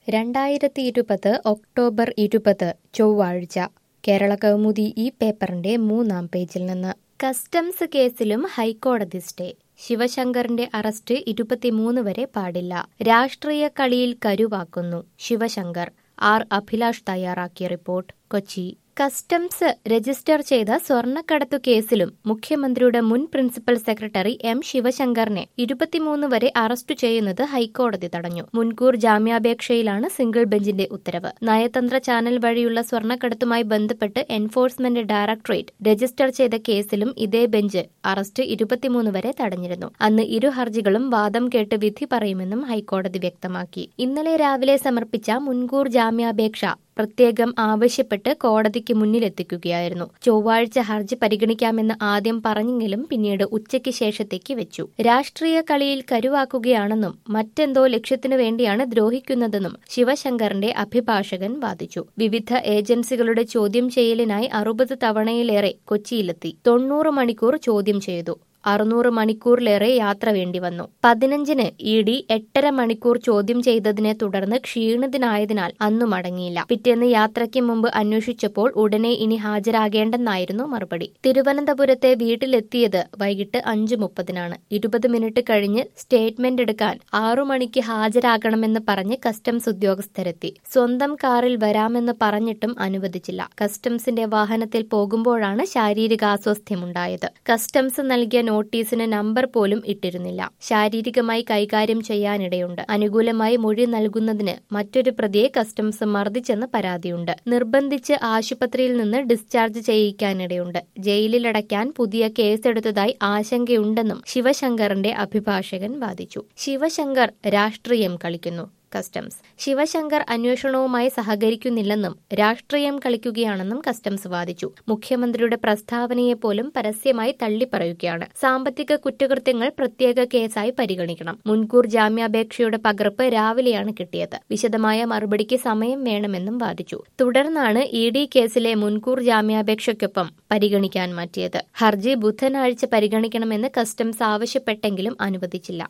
രണ്ടായിരത്തി ഇരുപത് ഒക്ടോബർ ഇരുപത് ചൊവ്വാഴ്ച കേരള കൗമുദി ഈ പേപ്പറിന്റെ മൂന്നാം പേജിൽ നിന്ന് കസ്റ്റംസ് കേസിലും ഹൈക്കോടതി സ്റ്റേ ശിവശങ്കറിന്റെ അറസ്റ്റ് ഇരുപത്തിമൂന്ന് വരെ പാടില്ല രാഷ്ട്രീയ കളിയിൽ കരുവാക്കുന്നു ശിവശങ്കർ ആർ അഭിലാഷ് തയ്യാറാക്കിയ റിപ്പോർട്ട് കൊച്ചി കസ്റ്റംസ് രജിസ്റ്റർ ചെയ്ത സ്വർണ്ണക്കടത്തു കേസിലും മുഖ്യമന്ത്രിയുടെ മുൻ പ്രിൻസിപ്പൽ സെക്രട്ടറി എം ശിവശങ്കറിനെ ഇരുപത്തിമൂന്ന് വരെ അറസ്റ്റ് ചെയ്യുന്നത് ഹൈക്കോടതി തടഞ്ഞു മുൻകൂർ ജാമ്യാപേക്ഷയിലാണ് സിംഗിൾ ബെഞ്ചിന്റെ ഉത്തരവ് നയതന്ത്ര ചാനൽ വഴിയുള്ള സ്വർണ്ണക്കടത്തുമായി ബന്ധപ്പെട്ട് എൻഫോഴ്സ്മെന്റ് ഡയറക്ടറേറ്റ് രജിസ്റ്റർ ചെയ്ത കേസിലും ഇതേ ബെഞ്ച് അറസ്റ്റ് ഇരുപത്തിമൂന്ന് വരെ തടഞ്ഞിരുന്നു അന്ന് ഇരു ഹർജികളും വാദം കേട്ട് വിധി പറയുമെന്നും ഹൈക്കോടതി വ്യക്തമാക്കി ഇന്നലെ രാവിലെ സമർപ്പിച്ച മുൻകൂർ ജാമ്യാപേക്ഷ പ്രത്യേകം ആവശ്യപ്പെട്ട് കോടതിക്ക് മുന്നിലെത്തിക്കുകയായിരുന്നു ചൊവ്വാഴ്ച ഹർജി പരിഗണിക്കാമെന്ന് ആദ്യം പറഞ്ഞെങ്കിലും പിന്നീട് ഉച്ചയ്ക്ക് ശേഷത്തേക്ക് വെച്ചു രാഷ്ട്രീയ കളിയിൽ കരുവാക്കുകയാണെന്നും മറ്റെന്തോ ലക്ഷ്യത്തിനു വേണ്ടിയാണ് ദ്രോഹിക്കുന്നതെന്നും ശിവശങ്കറിന്റെ അഭിഭാഷകൻ വാദിച്ചു വിവിധ ഏജൻസികളുടെ ചോദ്യം ചെയ്യലിനായി അറുപത് തവണയിലേറെ കൊച്ചിയിലെത്തി തൊണ്ണൂറ് മണിക്കൂർ ചോദ്യം ചെയ്തു അറുന്നൂറ് മണിക്കൂറിലേറെ യാത്ര വേണ്ടിവന്നു പതിനഞ്ചിന് ഇ ഡി എട്ടര മണിക്കൂർ ചോദ്യം ചെയ്തതിനെ തുടർന്ന് ക്ഷീണിതനായതിനാൽ അന്നു മടങ്ങിയില്ല പിറ്റേന്ന് യാത്രയ്ക്ക് മുമ്പ് അന്വേഷിച്ചപ്പോൾ ഉടനെ ഇനി ഹാജരാകേണ്ടെന്നായിരുന്നു മറുപടി തിരുവനന്തപുരത്തെ വീട്ടിലെത്തിയത് വൈകിട്ട് അഞ്ചു മുപ്പതിനാണ് ഇരുപത് മിനിറ്റ് കഴിഞ്ഞ് സ്റ്റേറ്റ്മെന്റ് എടുക്കാൻ ആറു മണിക്ക് ഹാജരാകണമെന്ന് പറഞ്ഞ് കസ്റ്റംസ് ഉദ്യോഗസ്ഥരെത്തി സ്വന്തം കാറിൽ വരാമെന്ന് പറഞ്ഞിട്ടും അനുവദിച്ചില്ല കസ്റ്റംസിന്റെ വാഹനത്തിൽ പോകുമ്പോഴാണ് ശാരീരികാസ്വാസ്ഥ്യമുണ്ടായത് കസ്റ്റംസ് നൽകിയ നോട്ടീസിന് നമ്പർ പോലും ഇട്ടിരുന്നില്ല ശാരീരികമായി കൈകാര്യം ചെയ്യാനിടയുണ്ട് അനുകൂലമായി മൊഴി നൽകുന്നതിന് മറ്റൊരു പ്രതിയെ കസ്റ്റംസ് മർദ്ദിച്ചെന്ന് പരാതിയുണ്ട് നിർബന്ധിച്ച് ആശുപത്രിയിൽ നിന്ന് ഡിസ്ചാർജ് ചെയ്യിക്കാനിടയുണ്ട് ജയിലിലടയ്ക്കാൻ പുതിയ കേസെടുത്തതായി ആശങ്കയുണ്ടെന്നും ശിവശങ്കറിന്റെ അഭിഭാഷകൻ വാദിച്ചു ശിവശങ്കർ രാഷ്ട്രീയം കളിക്കുന്നു കസ്റ്റംസ് ശിവശങ്കർ അന്വേഷണവുമായി സഹകരിക്കുന്നില്ലെന്നും രാഷ്ട്രീയം കളിക്കുകയാണെന്നും കസ്റ്റംസ് വാദിച്ചു മുഖ്യമന്ത്രിയുടെ പ്രസ്താവനയെ പോലും പരസ്യമായി തള്ളിപ്പറയുകയാണ് സാമ്പത്തിക കുറ്റകൃത്യങ്ങൾ പ്രത്യേക കേസായി പരിഗണിക്കണം മുൻകൂർ ജാമ്യാപേക്ഷയുടെ പകർപ്പ് രാവിലെയാണ് കിട്ടിയത് വിശദമായ മറുപടിക്ക് സമയം വേണമെന്നും വാദിച്ചു തുടർന്നാണ് ഇ ഡി കേസിലെ മുൻകൂർ ജാമ്യാപേക്ഷയ്ക്കൊപ്പം പരിഗണിക്കാൻ മാറ്റിയത് ഹർജി ബുധനാഴ്ച പരിഗണിക്കണമെന്ന് കസ്റ്റംസ് ആവശ്യപ്പെട്ടെങ്കിലും അനുവദിച്ചില്ല